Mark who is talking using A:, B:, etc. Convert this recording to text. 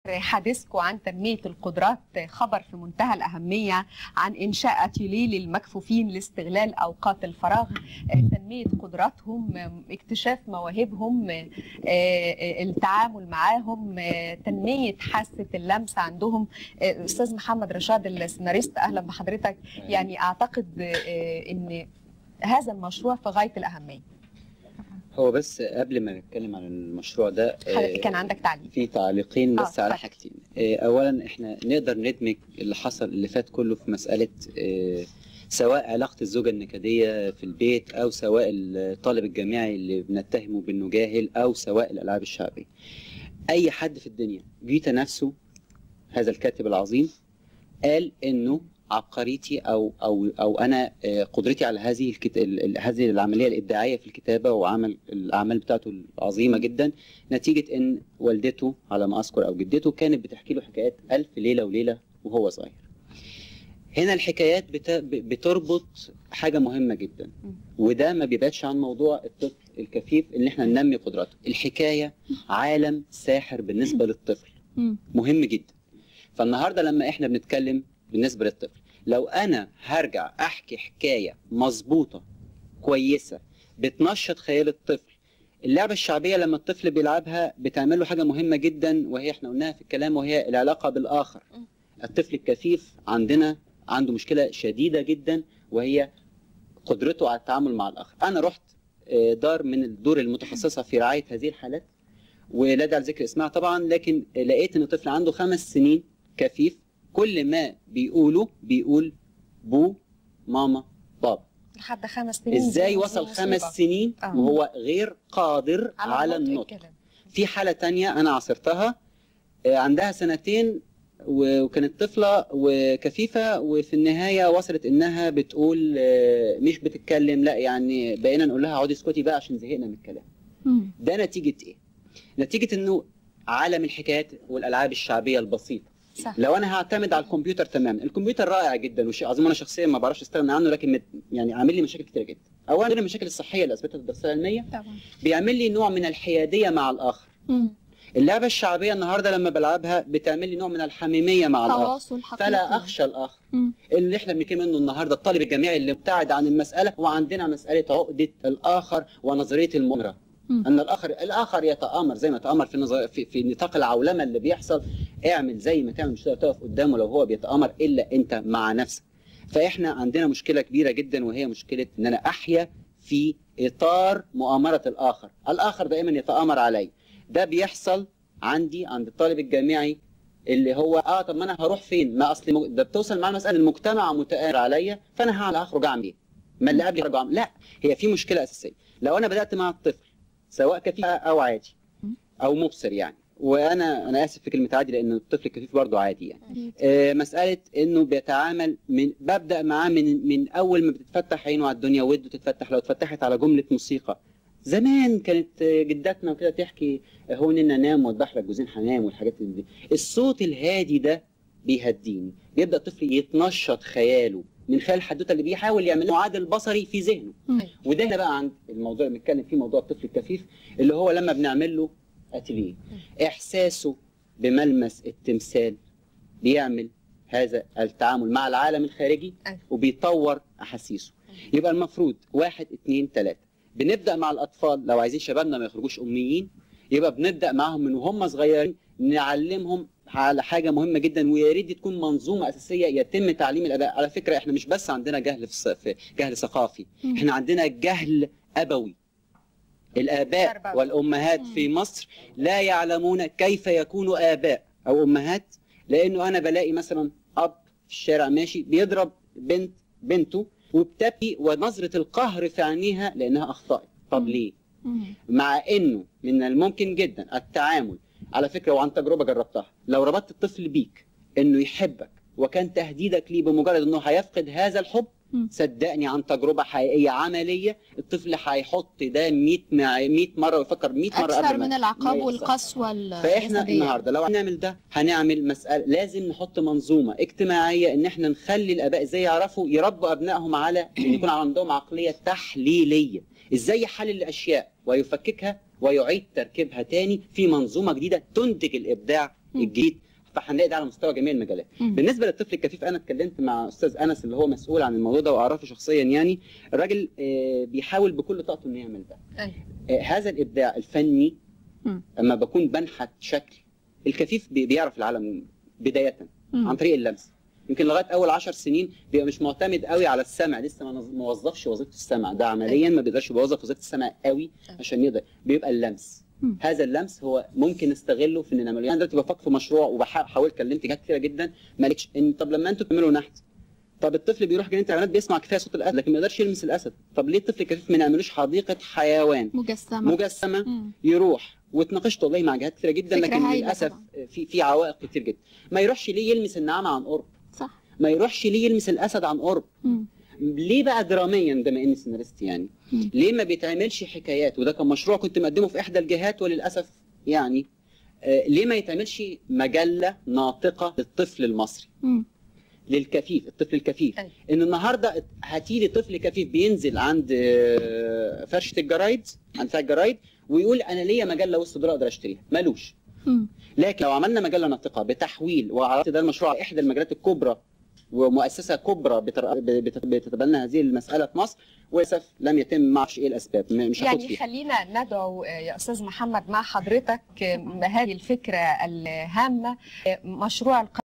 A: حديثكم عن تنمية القدرات خبر في منتهى الأهمية عن إنشاء أتيليه للمكفوفين لاستغلال أوقات الفراغ تنمية قدراتهم اكتشاف مواهبهم التعامل معاهم تنمية حاسة اللمس عندهم أستاذ محمد رشاد السيناريست أهلا بحضرتك يعني أعتقد أن هذا المشروع في غاية الأهمية
B: هو بس قبل ما نتكلم عن المشروع ده
A: كان عندك تعليق
B: في تعليقين بس
A: آه،
B: على
A: اتفضل.
B: حاجتين آه، اولا احنا نقدر ندمج اللي حصل اللي فات كله في مساله آه، سواء علاقه الزوجه النكديه في البيت او سواء الطالب الجامعي اللي بنتهمه بانه جاهل او سواء الالعاب الشعبيه اي حد في الدنيا جيتا نفسه هذا الكاتب العظيم قال انه عبقريتي او او او انا آه، قدرتي على هذه الكت... ال- ال- هذه العمليه الابداعيه في الكتابه وعمل الاعمال بتاعته العظيمه جدا نتيجه ان والدته على ما اذكر او جدته كانت بتحكي له حكايات الف ليله وليله وهو صغير. هنا الحكايات بت... ب- بتربط حاجه مهمه جدا وده ما بيبعدش عن موضوع الطفل الكفيف ان احنا ننمي قدراته. الحكايه عالم ساحر بالنسبه للطفل مهم جدا. فالنهارده لما احنا بنتكلم بالنسبه للطفل لو انا هرجع احكي حكايه مظبوطه كويسه بتنشط خيال الطفل اللعبه الشعبيه لما الطفل بيلعبها بتعمل له حاجه مهمه جدا وهي احنا قلناها في الكلام وهي العلاقه بالاخر الطفل الكفيف عندنا عنده مشكله شديده جدا وهي قدرته على التعامل مع الاخر انا رحت آه، دار من الدور المتخصصه في رعايه هذه الحالات ولا داعي لذكر اسمها طبعا لكن لقيت ان الطفل عنده خمس سنين كفيف كل ما بيقوله بيقول بو ماما بابا
A: لحد خمس سنين
B: ازاي
A: دي
B: وصل
A: مصيبة.
B: خمس سنين
A: آه.
B: وهو غير قادر على النطق
A: الكلام.
B: في حالة تانية أنا عاصرتها آه، عندها سنتين و- وكانت طفلة وكفيفة وفي النهاية وصلت إنها بتقول آه، مش بتتكلم لا يعني بقينا نقول لها اقعدي اسكتي بقى عشان زهقنا من الكلام ده نتيجة إيه؟ نتيجة إنه عالم الحكايات والألعاب الشعبية البسيطة
A: صح
B: لو انا هعتمد على الكمبيوتر تماما الكمبيوتر رائع جدا وشيء عظيم انا شخصيا ما بعرفش استغنى عنه لكن مت- يعني عامل لي مشاكل كتير جدا اولا غير المشاكل الصحيه اللي اثبتها الدراسه العلميه
A: طبعا
B: بيعمل لي نوع من الحياديه مع الاخر اللعبه الشعبيه النهارده لما بلعبها بتعمل لي نوع من الحميميه مع الاخر
C: تواصل حقيقي
B: فلا اخشى الاخر
C: مم.
B: اللي احنا بنتكلم منه النهارده الطالب الجامعي اللي مبتعد عن المساله وعندنا مساله عقده الاخر ونظريه المؤامره
C: مم.
B: ان الاخر الاخر يتامر زي ما يتامر في نظر في, في نطاق العولمه اللي بيحصل اعمل زي ما تعمل مش هتقدر تقف قدامه لو هو بيتامر الا انت مع نفسك فاحنا عندنا مشكله كبيره جدا وهي مشكله ان انا احيا في اطار مؤامره الاخر الاخر دائما يتامر علي ده بيحصل عندي عند الطالب الجامعي اللي هو اه طب ما انا هروح فين ما اصل مج- ده بتوصل مع المساله المجتمع متآمر عليا فانا هعمل اخرج اعمل ايه ما اللي قبلي هرجع أعمل. لا هي في مشكله اساسيه لو انا بدات مع الطفل سواء كفيف او عادي او مبصر يعني وانا انا اسف في كلمه عادي لان الطفل الكفيف برضه عادي يعني آه مساله انه بيتعامل من ببدا معاه من من اول ما بتتفتح عينه على الدنيا وده تتفتح لو اتفتحت على جمله موسيقى زمان كانت آه، جداتنا وكده تحكي هون إن نام واذبح لك جوزين حمام والحاجات دي الصوت الهادي ده بيهديني بيبدا الطفل يتنشط خياله من خلال الحدوته اللي بيحاول يعمل له معادل بصري في ذهنه
C: مم.
B: وده هنا بقى عند الموضوع اللي بنتكلم فيه موضوع الطفل الكفيف اللي هو لما بنعمل له اتليه احساسه بملمس التمثال بيعمل هذا التعامل مع العالم الخارجي
A: أيوة.
B: وبيطور احاسيسه يبقى المفروض واحد اتنين تلاته بنبدا مع الاطفال لو عايزين شبابنا ما يخرجوش اميين يبقى بنبدا معاهم من وهم صغيرين نعلمهم على حاجه مهمه جدا ويا ريت دي تكون منظومه اساسيه يتم تعليم الاباء على فكره احنا مش بس عندنا جهل في الص- في جهل ثقافي
C: مم.
B: احنا عندنا جهل ابوي الاباء
A: تربوي.
B: والامهات
C: مم.
B: في مصر لا يعلمون كيف يكونوا اباء او امهات لانه انا بلاقي مثلا اب في الشارع ماشي بيضرب بنت بنته وبتبكي ونظره القهر في عينيها لانها اخطات طب
C: مم.
B: ليه
C: مم.
B: مع انه من الممكن جدا التعامل على فكره وعن تجربه جربتها لو ربطت الطفل بيك انه يحبك وكان تهديدك ليه بمجرد انه هيفقد هذا الحب
C: مم.
B: صدقني عن تجربه حقيقيه عمليه الطفل هيحط ده 100 مع 100 مره ويفكر 100 مره
C: اكثر
B: قبل ما
C: من
B: ما
C: العقاب
B: يحصل.
C: والقسوه
B: فاحنا
C: الجسدية.
B: النهارده لو هنعمل ده هنعمل مساله لازم نحط منظومه اجتماعيه ان احنا نخلي الاباء ازاي يعرفوا يربوا ابنائهم على ان يكون عندهم عقليه تحليليه ازاي يحلل الاشياء ويفككها ويعيد تركيبها تاني في منظومه جديده تنتج الابداع
A: مم.
B: الجديد فهنلاقي ده على مستوى جميع المجالات
A: مم.
B: بالنسبه للطفل الكفيف انا اتكلمت مع استاذ انس اللي هو مسؤول عن الموضوع ده واعرفه شخصيا يعني الراجل آه، بيحاول بكل طاقته انه يعمل ده
A: أيوة.
B: آه، هذا الابداع الفني
A: مم.
B: اما بكون بنحت شكل الكفيف بي- بيعرف العالم بدايه
A: مم.
B: عن طريق اللمس يمكن لغايه اول عشر سنين بيبقى مش معتمد قوي على السمع لسه ما نظ- ما وظفش وظيفه السمع ده عمليا ما بيقدرش يوظف وظيفه السمع قوي
A: أيوة.
B: عشان يقدر بيبقى اللمس
A: مم.
B: هذا اللمس هو ممكن نستغله في ان نعمله يعني دلوقتي بفكر في مشروع وبحاول كلمت جهات كتيره جدا ما لقيتش ان طب لما انتوا بتعملوا نحت طب الطفل بيروح جنينه الحيوانات بيسمع كفايه صوت الاسد لكن ما يقدرش يلمس الاسد طب ليه الطفل الكفيف ما نعملوش حديقه حيوان
C: مجسمه
B: مجسمه
C: مم.
B: يروح واتناقشت والله مع جهات كتيره جدا
C: فكرة
B: لكن
C: هايلة
B: للاسف
C: طبعاً.
B: في في عوائق كتير جدا ما يروحش ليه يلمس النعامه عن قرب
C: صح
B: ما يروحش ليه يلمس الاسد عن قرب
C: مم.
B: ليه بقى دراميا بما اني سيناريست يعني
C: مم.
B: ليه ما بيتعملش حكايات وده كان مشروع كنت مقدمه في احدى الجهات وللاسف يعني آه، ليه ما يتعملش مجله ناطقه للطفل المصري
C: مم.
B: للكفيف الطفل الكفيف
A: أيوة.
B: ان النهارده هاتيلي طفل كفيف بينزل عند آه، فرشه الجرايد عند بتاع الجرايد ويقول انا ليا مجله وسط دول اقدر اشتريها ملوش
C: مم.
B: لكن لو عملنا مجله ناطقه بتحويل وعرضت ده المشروع احدى المجلات الكبرى ومؤسسه كبرى بتر- بت- بتتبنى هذه المساله في مصر وللاسف لم يتم ما اعرفش ايه الاسباب م- مش هاخد
A: يعني
B: فيها
A: خلينا ندعو آه، يا استاذ محمد مع حضرتك آه، هذه الفكره الهامه آه، مشروع الق-